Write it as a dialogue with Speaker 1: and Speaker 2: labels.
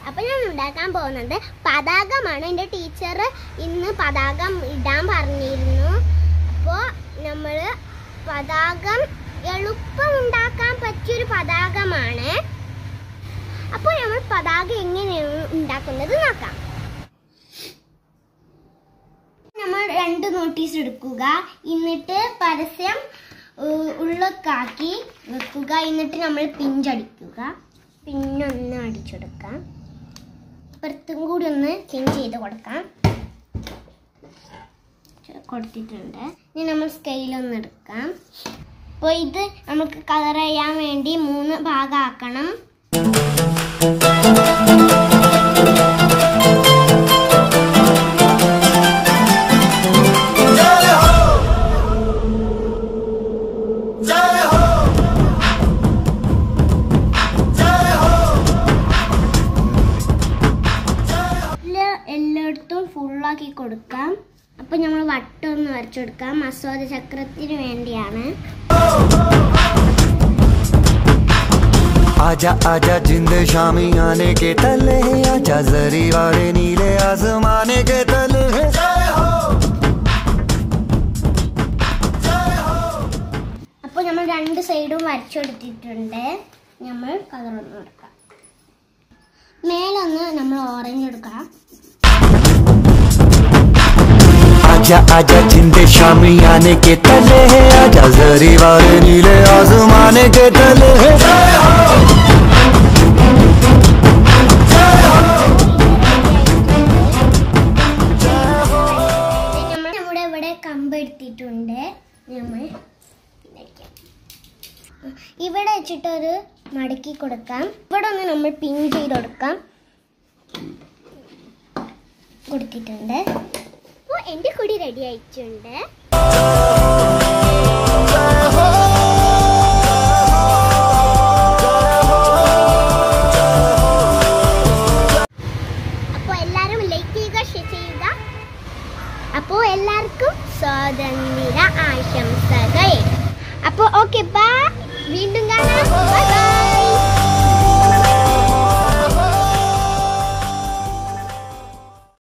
Speaker 1: അപ്പൊ ഞാൻ ഉണ്ടാക്കാൻ പോകുന്നത് പതാകമാണ് എൻ്റെ ടീച്ചർ ഇന്ന് പതാകം ഇടാൻ പറഞ്ഞിരുന്നു അപ്പോൾ നമ്മൾ പതാകം എളുപ്പം ഉണ്ടാക്കാൻ പറ്റിയൊരു പതാകമാണ് അപ്പോൾ നമ്മൾ പതാക എങ്ങനെയാണ് ഉണ്ടാക്കുന്നത് നോക്കാം നമ്മൾ രണ്ട് നോട്ടീസ് എടുക്കുക എന്നിട്ട് പരസ്യം ഉ- ഉള്ളൊക്കാക്കി വെക്കുക എന്നിട്ട് നമ്മൾ പിഞ്ചടിക്കുക പിന്നൊന്ന് അടിച്ചെടുക്കാം പുറത്തും കൂടി ഒന്ന് പിൻ ചെയ്ത് കൊടുക്കാം ചെ- കൊടുത്തിട്ടുണ്ട് ഇനി നമ്മൾ സ്കെയിലൊന്ന് എടുക്കാം അപ്പോൾ ഇത് നമുക്ക് കളർ ചെയ്യാൻ വേണ്ടി മൂന്ന് ഭാഗമാക്കണം ഇതില് എല്ലായിടത്തും ഫുള്ളാക്കി കൊടുക്കാം അപ്പൊ നമ്മൾ വട്ടം ഒന്ന് വരച്ചെടുക്കാം മസോദ ചക്രത്തിന് വേണ്ടിയാണ്
Speaker 2: आजा आजा जिंद शामी आने के तले आजा जरी वाले नीले आसमाने के तले
Speaker 1: അപ്പോൾ നമ്മൾ രണ്ട് സൈഡും വരച്ചെടുത്തിട്ടുണ്ട് നമ്മൾ കളർ ഒന്ന് കൊടുക്കാം മേലൊന്ന് നമ്മൾ ഓറഞ്ച് എടുക്കാം
Speaker 2: आजा आजा जिंद शामी आने के तले आजा जरी वाले नीले आसमाने के तले
Speaker 1: നമ്മൾ നമ്മുടെ ഇവിടെ കമ്പ് എടുത്തിട്ടുണ്ട് നമ്മൾ ഇതാക്കാം. ഇവിടെ വെച്ചിട്ടൊരു മടക്കി കൊടുക്കാം ഇവിടെ ഒന്ന് നമ്മൾ പിൻ ചെയ്ത് കൊടുക്കാം കൊടുത്തിട്ടുണ്ട് അപ്പോൾ എൻ്റെ കുടി റെഡി ആയിട്ടുണ്ട് അപ്പോൾ എല്ലാവരും ലൈക്ക് ചെയ്യുക ഷെയർ ചെയ്യുക അപ്പോൾ എല്ലാവർക്കും സ്വാതന്ത്ര്യ ആശംസകൾ